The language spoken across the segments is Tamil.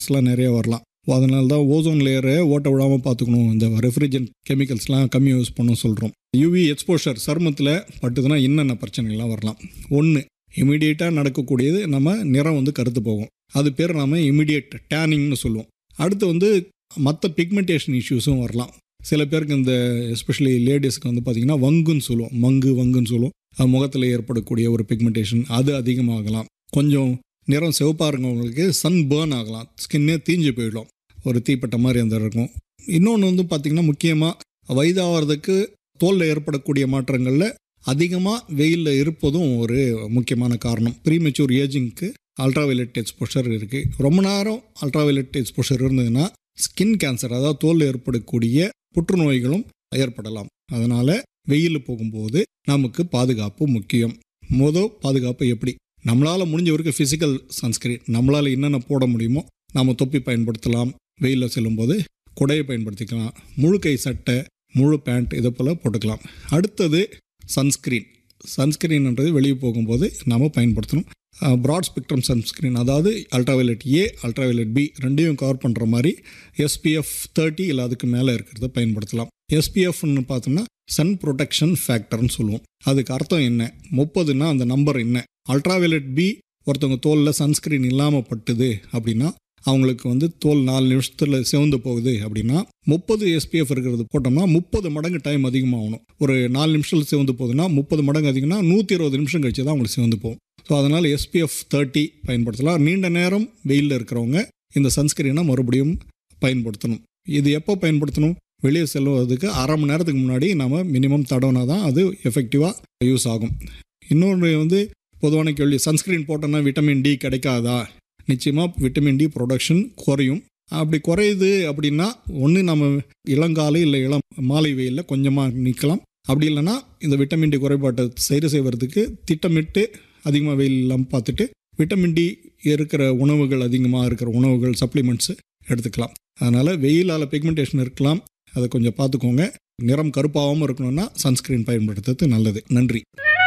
எல்லாம் நிறைய வரலாம் அதனால தான் ஓசோன் லேயரை ஓட்ட விடாமல் பார்த்துக்கணும் இந்த ரெஃப்ரிஜரண்ட் கெமிக்கல்ஸ்லாம் கம்மி யூஸ் பண்ண சொல்கிறோம் யூவி எக்ஸ்போஷர் சருமத்தில் பட்டுதுன்னா என்னென்ன பிரச்சனைகள்லாம் வரலாம் ஒன்று இமீடியட்டாக நடக்கக்கூடியது நம்ம நிறம் வந்து கருத்து போகும் அது பேர் நம்ம இமீடியட் டேனிங்னு சொல்லுவோம் அடுத்து வந்து மற்ற பிக்மெண்டேஷன் இஷ்யூஸும் வரலாம் சில பேருக்கு இந்த எஸ்பெஷலி லேடிஸ்க்கு வந்து பார்த்திங்கன்னா வங்குன்னு சொல்லுவோம் மங்கு வங்குன்னு சொல்லுவோம் அது முகத்தில் ஏற்படக்கூடிய ஒரு பிக்மெண்டேஷன் அது அதிகமாகலாம் கொஞ்சம் நிறம் சிவப்பாக இருக்கவங்களுக்கு சன் பேர்ன் ஆகலாம் ஸ்கின்னே தீஞ்சு போயிடும் ஒரு தீப்பட்ட மாதிரி அந்த இருக்கும் இன்னொன்று வந்து பார்த்திங்கன்னா முக்கியமாக வயதாகிறதுக்கு தோலில் ஏற்படக்கூடிய மாற்றங்களில் அதிகமாக வெயிலில் இருப்பதும் ஒரு முக்கியமான காரணம் ப்ரீமெச்சூர் ஏஜிங்க்கு அல்ட்ராவைலட் எக்ஸ்போஷர் இருக்குது ரொம்ப நேரம் அல்ட்ராவைலட் எக்ஸ்போஷர் இருந்ததுன்னா ஸ்கின் கேன்சர் அதாவது தோலில் ஏற்படக்கூடிய புற்றுநோய்களும் ஏற்படலாம் அதனால் வெயில் போகும்போது நமக்கு பாதுகாப்பு முக்கியம் மொதல் பாதுகாப்பு எப்படி நம்மளால் முடிஞ்ச வரைக்கும் ஃபிசிக்கல் சன்ஸ்கிரீன் நம்மளால் என்னென்ன போட முடியுமோ நாம் தொப்பி பயன்படுத்தலாம் வெயிலில் செல்லும்போது குடையை பயன்படுத்திக்கலாம் முழு கை சட்டை முழு பேண்ட் இதை போல் போட்டுக்கலாம் அடுத்தது சன்ஸ்கிரீன் சன்ஸ்கிரீன்ன்றது வெளியே போகும்போது நாம் பயன்படுத்தணும் ப்ராட் ஸ்பெக்ட்ரம் சன்ஸ்கிரீன் அதாவது அல்ட்ராவைலட் ஏ அல்ட்ராவைலட் பி ரெண்டையும் கவர் பண்ணுற மாதிரி எஸ்பிஎஃப் தேர்ட்டி இல்லை அதுக்கு மேலே இருக்கிறத பயன்படுத்தலாம் எஸ்பிஎஃப்னு பார்த்தோம்னா சன் ப்ரொடெக்ஷன் ஃபேக்டர்னு சொல்லுவோம் அதுக்கு அர்த்தம் என்ன முப்பதுன்னா அந்த நம்பர் என்ன அல்ட்ராவைலட் பி ஒருத்தவங்க தோலில் சன்ஸ்கிரீன் இல்லாமல் பட்டுது அப்படின்னா அவங்களுக்கு வந்து தோல் நாலு நிமிஷத்தில் சிவந்து போகுது அப்படின்னா முப்பது எஸ்பிஎஃப் இருக்கிறது போட்டோம்னா முப்பது மடங்கு டைம் அதிகமாகணும் ஒரு நாலு நிமிஷத்தில் சிவந்து போகுதுன்னா முப்பது மடங்கு அதிகம்னா நூற்றி இருபது நிமிஷம் கழிச்சு தான் அவங்களுக்கு சிவந்து போகும் ஸோ அதனால் எஸ்பிஎஃப் தேர்ட்டி பயன்படுத்தலாம் நீண்ட நேரம் வெயிலில் இருக்கிறவங்க இந்த சன்ஸ்கிரீனை மறுபடியும் பயன்படுத்தணும் இது எப்போ பயன்படுத்தணும் வெளியே செல்வதற்கு அரை மணி நேரத்துக்கு முன்னாடி நம்ம மினிமம் தடவினா தான் அது எஃபெக்டிவாக யூஸ் ஆகும் இன்னொன்று வந்து பொதுவான கேள்வி சன்ஸ்கிரீன் போட்டோன்னா விட்டமின் டி கிடைக்காதா நிச்சயமாக விட்டமின் டி ப்ரொடக்ஷன் குறையும் அப்படி குறையுது அப்படின்னா ஒன்று நம்ம இளங்காலை இல்லை இளம் மாலை வெயிலில் கொஞ்சமாக நிற்கலாம் அப்படி இல்லைன்னா இந்த விட்டமின் டி குறைபாட்டை சரி செய்வதற்கு திட்டமிட்டு அதிகமாக வெயில் இல்லாமல் பார்த்துட்டு விட்டமின் டி இருக்கிற உணவுகள் அதிகமாக இருக்கிற உணவுகள் சப்ளிமெண்ட்ஸு எடுத்துக்கலாம் அதனால் வெயிலால் பிக்மெண்டேஷன் இருக்கலாம் அதை கொஞ்சம் பார்த்துக்கோங்க நிறம் கருப்பாகாமல் இருக்கணும்னா சன்ஸ்கிரீன் பயன்படுத்துறது நல்லது நன்றி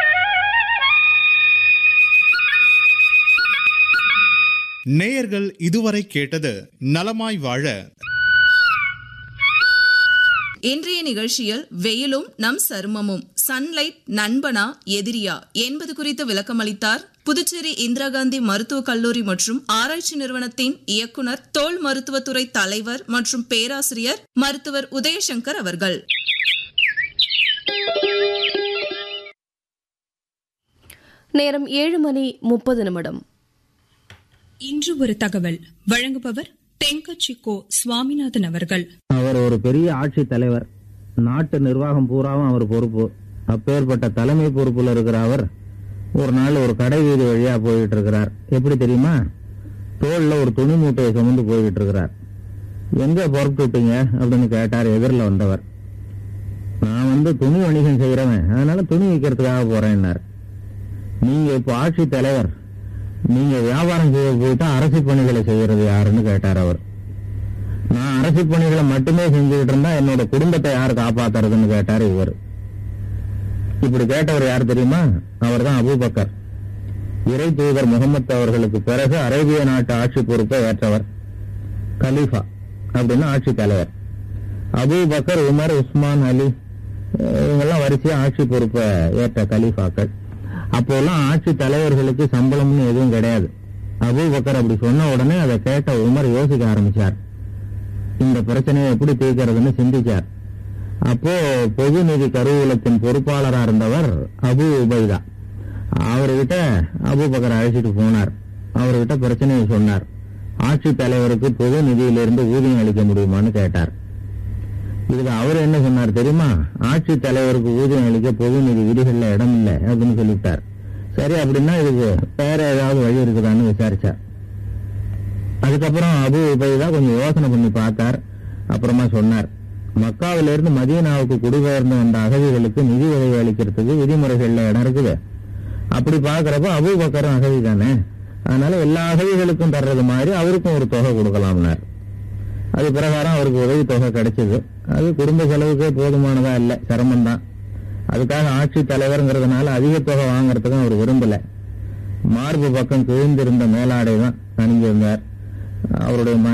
நேயர்கள் இதுவரை கேட்டது நலமாய் வாழ இன்றைய நிகழ்ச்சியில் வெயிலும் நம் சருமமும் சன்லைட் நண்பனா எதிரியா என்பது குறித்து விளக்கமளித்தார் புதுச்சேரி இந்திரா காந்தி மருத்துவக் கல்லூரி மற்றும் ஆராய்ச்சி நிறுவனத்தின் இயக்குனர் தோல் மருத்துவத்துறை தலைவர் மற்றும் பேராசிரியர் மருத்துவர் உதயசங்கர் அவர்கள் நேரம் ஏழு மணி முப்பது நிமிடம் இன்று ஒரு தகவல் வழங்குபவர் தென்கட்சி கோ சுவாமிநாதன் அவர்கள் அவர் ஒரு பெரிய ஆட்சி தலைவர் நாட்டு நிர்வாகம் பூராவும் அவர் பொறுப்பு அப்பேற்பட்ட தலைமை பொறுப்புல இருக்கிற அவர் ஒரு நாள் ஒரு கடை வீதி வழியா போயிட்டு இருக்கிறார் எப்படி தெரியுமா தோல்ல ஒரு துணி மூட்டையை சுமந்து போயிட்டு இருக்கிறார் எங்க புறப்பட்டு விட்டீங்க அப்படின்னு கேட்டார் எதிரில் வந்தவர் நான் வந்து துணி வணிகம் செய்யறவன் அதனால துணி விற்கிறதுக்காக போறேன்னார் நீங்க இப்போ ஆட்சி தலைவர் நீங்க வியாபாரம் செய்ய போயிட்டா அரசு பணிகளை செய்யறது யாருன்னு கேட்டார் அவர் நான் அரசு பணிகளை மட்டுமே செஞ்சுக்கிட்டு இருந்தா என்னோட குடும்பத்தை யார் காப்பாத்துறதுன்னு கேட்டார் இவர் இப்படி கேட்டவர் யார் தெரியுமா அவர் தான் அபூபக்கர் இறை தூதர் முகமது அவர்களுக்கு பிறகு அரேபிய நாட்டு ஆட்சி பொறுப்பை ஏற்றவர் கலீஃபா அப்படின்னு ஆட்சி தலைவர் அபூபக்கர் உமர் உஸ்மான் அலி அஹ் இவங்கெல்லாம் வரிசையா ஆட்சி பொறுப்பை ஏற்ற கலீஃபாக்கள் அப்போல்லாம் ஆட்சி தலைவர்களுக்கு சம்பளம்னு எதுவும் கிடையாது அபூபக்கர் அப்படி சொன்ன உடனே அதை கேட்ட உமர் யோசிக்க ஆரம்பிச்சார் இந்த பிரச்சனையை எப்படி தீர்க்கிறதுன்னு சிந்திச்சார் அப்போ பொது நிதி கருவூலத்தின் பொறுப்பாளரா இருந்தவர் அபு உபைதா அவர்கிட்ட அபூபக்கர் அழைச்சிட்டு போனார் அவர்கிட்ட பிரச்சனையை சொன்னார் ஆட்சி தலைவருக்கு பொது நிதியிலிருந்து ஊதியம் அளிக்க முடியுமான்னு கேட்டார் இதுக்கு அவர் என்ன சொன்னார் தெரியுமா ஆட்சி தலைவருக்கு ஊதியம் அளிக்க பொது நிதி விதிகள்ல இடம் இல்லை அப்படின்னு சொல்லிவிட்டார் சரி அப்படின்னா இதுக்கு வேற ஏதாவது வழி இருக்குதான்னு விசாரிச்சார் அதுக்கப்புறம் அபு உபைதா கொஞ்சம் யோசனை பண்ணி பார்த்தார் அப்புறமா சொன்னார் மக்காவிலிருந்து மதீனாவுக்கு குடிபெயர்ந்து வந்த அகதிகளுக்கு நிதி உதவி அளிக்கிறதுக்கு விதிமுறைகள்ல இடம் இருக்குது அப்படி பாக்குறப்ப அபு பக்கரும் அகதி தானே அதனால எல்லா அகதிகளுக்கும் தர்றது மாதிரி அவருக்கும் ஒரு தொகை கொடுக்கலாம்னார் அது பிரகாரம் அவருக்கு உதவி தொகை கிடைச்சது அது குடும்ப செலவுக்கே போதுமானதா இல்ல சிரமம் தான் அதுக்காக ஆட்சி தலைவர்ங்கிறதுனால அதிக தொகை வாங்குறதுக்கும் அவர் விரும்பல மார்பு பக்கம் கிழிந்திருந்த மேலாடை தான் அணிஞ்சிருந்தார் அவருடைய